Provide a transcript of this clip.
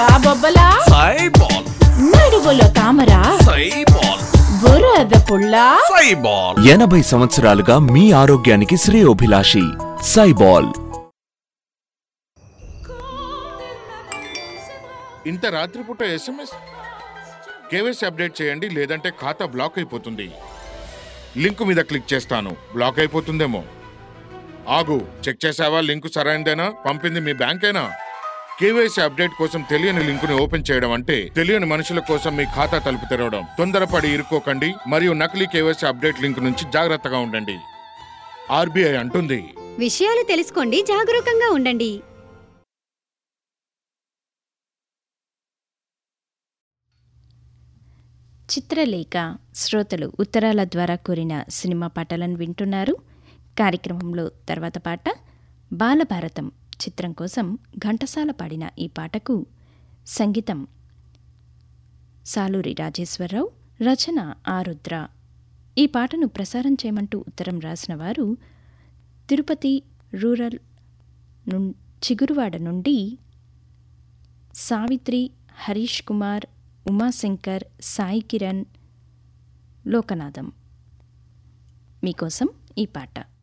ఆ బొబ్బలా సైబాల్ నడువులో తామరా సైబాల్ బురద పుల్ల సైబాల్ ఎనభై సంవత్సరాలుగా మీ ఆరోగ్యానికి శ్రేయోభిలాషి సైబాల్ ఇంత రాత్రిపూట ఎస్ఎంఎస్ కేవైసీ అప్డేట్ చేయండి లేదంటే ఖాతా బ్లాక్ అయిపోతుంది లింక్ మీద క్లిక్ చేస్తాను బ్లాక్ అయిపోతుందేమో ఆగు చెక్ చేసావా లింక్ సరైనదేనా పంపింది మీ బ్యాంకేనా కేవైసీ అప్డేట్ కోసం తెలియని లింకుని ఓపెన్ చేయడం అంటే తెలియని మనుషుల కోసం మీ ఖాతా తలుపు తెరవడం తొందరపడి ఇరుక్కోకండి మరియు నకిలీ కేవైసీ అప్డేట్ లింక్ నుంచి జాగ్రత్తగా ఉండండి ఆర్బీఐ అంటుంది విషయాలు తెలుసుకోండి జాగరూకంగా ఉండండి చిత్రలేఖ శ్రోతలు ఉత్తరాల ద్వారా కోరిన సినిమా పాటలను వింటున్నారు కార్యక్రమంలో తర్వాత పాట బాలభారతం చిత్రం కోసం ఘంటసాల పాడిన ఈ పాటకు సంగీతం సాలూరి రాజేశ్వరరావు రచన ఆరుద్ర ఈ పాటను ప్రసారం చేయమంటూ ఉత్తరం రాసిన వారు తిరుపతి రూరల్ నుం- చిగురువాడ నుండి సావిత్రి హరీష్ కుమార్ ఉమాశంకర్ సాయి కిరణ్ లోకనాథం మీకోసం ఈ పాట